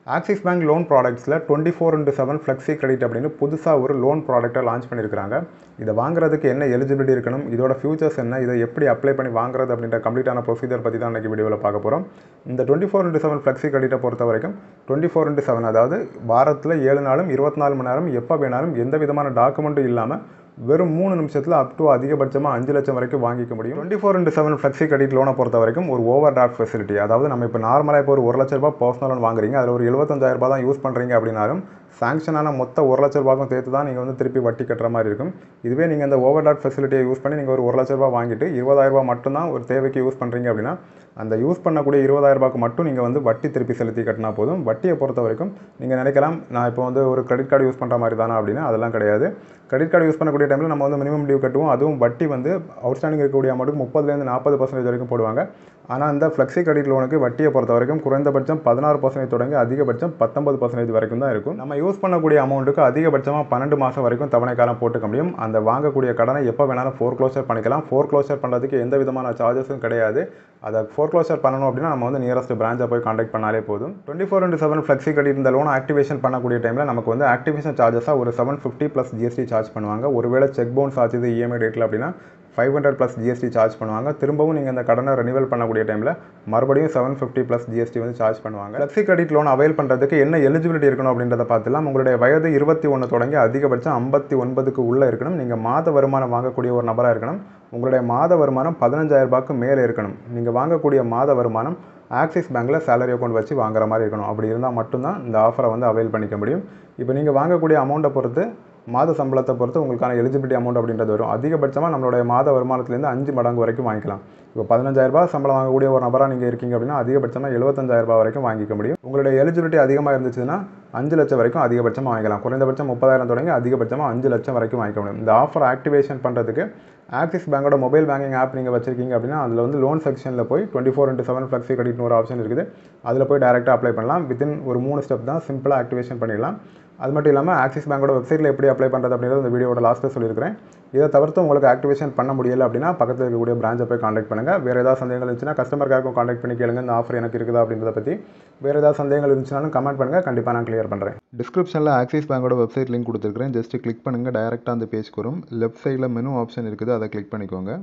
axis bank loan ப்ராடக்ட்ஸில் twenty four into seven flexi credit அப்படின்னு புதுசாக ஒரு லோன் ப்ராடக்ட்டை லான்ச் பண்ணியிருக்காங்க இதை வாங்குறதுக்கு என்ன எலிஜிபிலிட்டி இருக்கணும் இதோட ஃபியூச்சர்ஸ் என்ன இதை எப்படி அப்ளை பண்ணி வாங்குறது அப்படின்ற கம்ப்ளீட்டான ப்ரொசீஜர் பற்றி தான் இன்றைக்கி வீடியோவில் பார்க்க போகிறோம் இந்த twenty four into seven flexi கிரெடிட்டை பொறுத்த வரைக்கும் டுவெண்ட்டி ஃபோர் இன்ட்டு செவன் அதாவது வாரத்தில் ஏழு நாளும் இருபத்தி நாலு மணி நேரம் எப்போ வேணாலும் எந்த விதமான டாக்குமெண்ட்டும் இல்லாமல் வெறும் மூணு நிமிஷத்தில் அப் டு அதிகபட்சமாக அஞ்சு லட்சம் வரைக்கும் வாங்கிக்க முடியும் twenty four into seven flexi credit லோனை பொறுத்த வரைக்கும் ஒரு ஓவர் டிராஃப்ட் ஃபெசிலிட்டி அதாவது நம்ம இப்போ நார்மலாக இப்போ ஒரு ஒரு லட்ச ரூபாய் பர்சனல் லோன் வாங்குறீங்க அதில் ஒரு எழுபத்தஞ்சாயிரம் ரூபாய் தான் யூஸ் பண்ணுறீங்க அப்படின்னாலும் சாங்ஷனான மொத்த ஒரு லட்ச ரூபாய்க்கும் சேர்த்து தான் நீங்கள் வந்து திருப்பி வட்டி கட்டுற மாதிரி இருக்கும் இதுவே நீங்கள் இந்த ஓவர் டிராஃப்ட் ஃபெசிலிட்டியை யூஸ் பண்ணி நீங்கள் ஒரு ஒரு லட்ச ரூபாய் வாங்கிட்டு இருபதாயிரம் ரூபாய் மட்டும்தான் ஒரு தேவைக்கு யூஸ் பண்ணுறீங்க அப்படின்னா அந்த யூஸ் பண்ணக்கூடிய இருபதாயிரம் ரூபாய்க்கு மட்டும் நீங்கள் வந்து வட்டி திருப்பி செலுத்தி கட்டினா போதும் வட்டியை பொறுத்த வரைக்கும் நீங்கள் நினைக்கலாம் நான் இப்போ வந்து ஒரு கிரெடிட் கார்டு யூஸ் பண்ணுற மாதிரி தானே அப்படின்னா அதெல்லாம் கிடையாது கிரெடிட் கார்டு யூஸ் பண்ணக்கூடிய டைமில் நம்ம வந்து மினிமம் டியூ கட்டுவோம் அதுவும் வட்டி வந்து அவுட்ஸ்டாண்டிங் இருக்கக்கூடிய அமௌண்ட்டுக்கு முப்பதுலேருந்து நாற்பது பர்சன்டேஜ் வரைக்கும் போடுவாங்க ஆனால் அந்த ஃப்ளெக்ஸி கிரெடிட் லோனுக்கு வட்டியை பொறுத்த வரைக்கும் குறைந்தபட்சம் பதினாறு பர்சன்டேஜ் தொடங்கி அதிகபட்சம் பத்தொன்பது பர்சன்டேஜ் வரைக்கும் தான் இருக்கும் நம்ம யூஸ் பண்ணக்கூடிய அமௌண்ட்டுக்கு அதிகபட்சமாக பன்னெண்டு மாதம் வரைக்கும் தவணை காலம் போட்டுக்க முடியும் அந்த வாங்கக்கூடிய கடனை எப்போ வேணாலும் ஃபோர் க்ளோசர் பண்ணிக்கலாம் ஃபோர் க்ளோசர் பண்ணுறதுக்கு எந்த விதமான சார்ஜஸும் கிடையாது அதை ஃபோர் க்ளோசர் பண்ணணும் அப்படின்னா நம்ம வந்து நியரஸ்ட் பிரான்ச்சை போய் காண்டாக்ட் பண்ணாலே போதும் twenty four into seven flexi credit இந்த லோன் ஆக்டிவேஷன் பண்ணக்கூடிய டைமில் நமக்கு வந்து ஆக்டிவேஷன் சார்ஜஸாக ஒரு seven fifty plus GST charge பண்ணுவாங்க ஒருவேளை செக் பவுன்ஸ் ஆச்சுது இஎம்ஐ ரேட்டில் அப்படின்னா five hundred plus GST charge பண்ணுவாங்க திரும்பவும் நீங்கள் இந்த கடனை ரெனிவல் பண்ணக்கூடிய டைமில் மறுபடியும் செவன் ஃபிஃப்டி ப்ளஸ் ஜிஎஸ்டி வந்து சார்ஜ் பண்ணுவாங்க ஃப்ளெக்ஸி கிரெடிட் லோன் அவைல் பண்ணுறதுக்கு என்ன எலிஜிபிலிட்டி இருக்கணும் அப்படின்றத பார்த்துலாம் உங்களுடைய வயது இருபத்தி ஒன்று தொடங்கி அதிகபட்சம் ஐம்பத்தி ஒன்பதுக்கு உள்ளே இருக்கணும் நீங்கள் மாத வருமானம் வாங்கக்கூடிய ஒரு நபராக இருக்கணும் உங்களுடைய மாத வருமானம் பதினஞ்சாயிரம் ரூபாய்க்கு மேலே இருக்கணும் நீங்கள் வாங்கக்கூடிய மாத வருமானம் ஆக்சிஸ் பேங்க்கில் சேலரி அக்கௌண்ட் வச்சு வாங்குற மாதிரி இருக்கணும் அப்படி இருந்தால் மட்டும்தான் இந்த ஆஃபரை வந்து அவைல் பண்ணிக்க முடியும் இப்போ நீங்கள் வாங்கக்கூடிய அமௌண்ட்டை பொறுத்து மாத சம்பளத்தை பொறுத்து உங்களுக்கான எலிஜிபிலிட்டி அமௌண்ட் அப்படின்றது வரும் அதிகபட்சமாக நம்மளுடைய மாத வருமானத்துலேருந்து அஞ்சு மடங்கு வரைக்கும் வாங்கிக்கலாம் இப்போ பதினஞ்சாயிரரூபா சம்பளம் வாங்கக்கூடிய ஒரு நபராக நீங்கள் இருக்கீங்க அப்படின்னா அதிகபட்சமாக எழுபத்தஞ்சாயிரரூபா வரைக்கும் வாங்கிக்க முடியும் உங்களுடைய எலிஜிபிலிட்டி அதிகமாக இருந்துச்சுன்னா அஞ்சு லட்சம் வரைக்கும் அதிகபட்சமாக வாங்கிக்கலாம் குறைந்தபட்சம் முப்பதாயிரம் தொடங்கி அதிகபட்சமாக அஞ்சு லட்சம் வரைக்கும் வாங்கிக்க முடியும் இந்த ஆஃபர் ஆக்டிவேஷன் பண்ணுறதுக்கு ஆக்சிஸ் பேங்கோட மொபைல் பேங்கிங் ஆப் நீங்கள் வச்சிருக்கீங்க அப்படின்னா அதில் வந்து லோன் செக்ஷனில் போய் twenty four into seven flexi கிரெடிட்னு ஒரு ஆப்ஷன் இருக்குது அதில் போய் டேரெக்டாக அப்ளை பண்ணலாம் வித்தின் ஒரு மூணு ஸ்டெப் தான் சிம்பிளாக ஆக்டிவேஷன் பண்ணிடலாம் அது மட்டும் இல்லாமல் ஆக்சிஸ் பேங்கோட வெப்சைட்டில் எப்படி அப்ளை பண்ணுறது அப்படிங்கிறது இந்த வீடியோட லாஸ்ட்டில் சொல்லியிருக்கிறேன் இதை தவிர்த்து உங்களுக்கு ஆக்டிவேஷன் பண்ண முடியல அப்படின்னா பக்கத்தில் இருக்கக்கூடிய பிரான்ச்சை போய் காண்டாக்ட் பண்ணுங்கள் வேறு ஏதாவது சந்தேகங்கள் இருந்துச்சுன்னா கஸ்டமர் கேருக்கும் காண்டாக்ட் பண்ணி கேளுங்க இந்த ஆஃபர் எனக்கு இருக்குதா அப்படின்றத பற்றி வேறு ஏதாவது சந்தேகங்கள் இருந்துச்சுனாலும் கமெண்ட் பண்ணுங்கள் கண்டிப்பாக நான் கிளியர் பண்ணுறேன் டிஸ்கிரிப்ஷனில் ஆக்சிஸ் பேங்கோட வெப்சைட் லிங்க் கொடுத்துருக்கிறேன் ஜஸ்ட் கிளிக் பண்ணுங்கள் டேரெக்டாக அந்த பேஜ்க்கு வரும் லெஃப்ட் சைடில் மெனு ஆப்ஷன் இருக்குது அதை கிளிக் பண்ணிக்கோங்க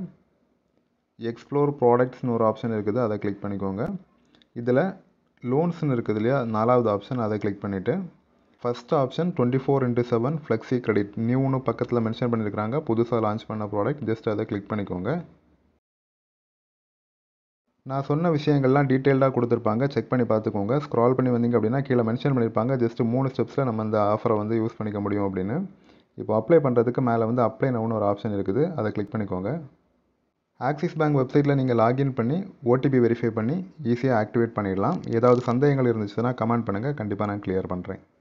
எக்ஸ்ப்ளோர் ப்ராடக்ட்ஸ்னு ஒரு ஆப்ஷன் இருக்குது அதை கிளிக் பண்ணிக்கோங்க இதில் லோன்ஸ்னு இருக்குது இல்லையா நாலாவது ஆப்ஷன் அதை கிளிக் பண்ணிவிட்டு first option twenty four into seven flexi credit நியூன்னு பக்கத்தில் மென்ஷன் பண்ணியிருக்காங்க புதுசாக லான்ச் பண்ண ப்ராடக்ட் ஜஸ்ட் அதை கிளிக் பண்ணிக்கோங்க நான் சொன்ன விஷயங்கள்லாம் டீட்டெயில்டாக கொடுத்துருப்பாங்க செக் பண்ணி பார்த்துக்கோங்க ஸ்க்ரால் பண்ணி வந்தீங்க அப்படின்னா கீழே மென்ஷன் பண்ணியிருப்பாங்க ஜஸ்ட் மூணு ஸ்டெப்ஸில் நம்ம இந்த ஆஃபரை வந்து யூஸ் பண்ணிக்க முடியும் அப்படின்னு இப்போ அப்ளை பண்ணுறதுக்கு மேலே வந்து அப்ளை நவுன்னு ஒரு ஆப்ஷன் இருக்குது அதை கிளிக் பண்ணிக்கோங்க ஆக்சிஸ் பேங்க் வெப்சைட்டில் நீங்கள் லாகின் பண்ணி ஓடிபி வெரிஃபை பண்ணி ஈஸியாக ஆக்டிவேட் பண்ணிடலாம் ஏதாவது சந்தேகங்கள் இருந்துச்சுன்னா கமெண்ட் பண்ணுங்கள் கண்டிப்பாக நான் கிளியர் பண்ணுறேன்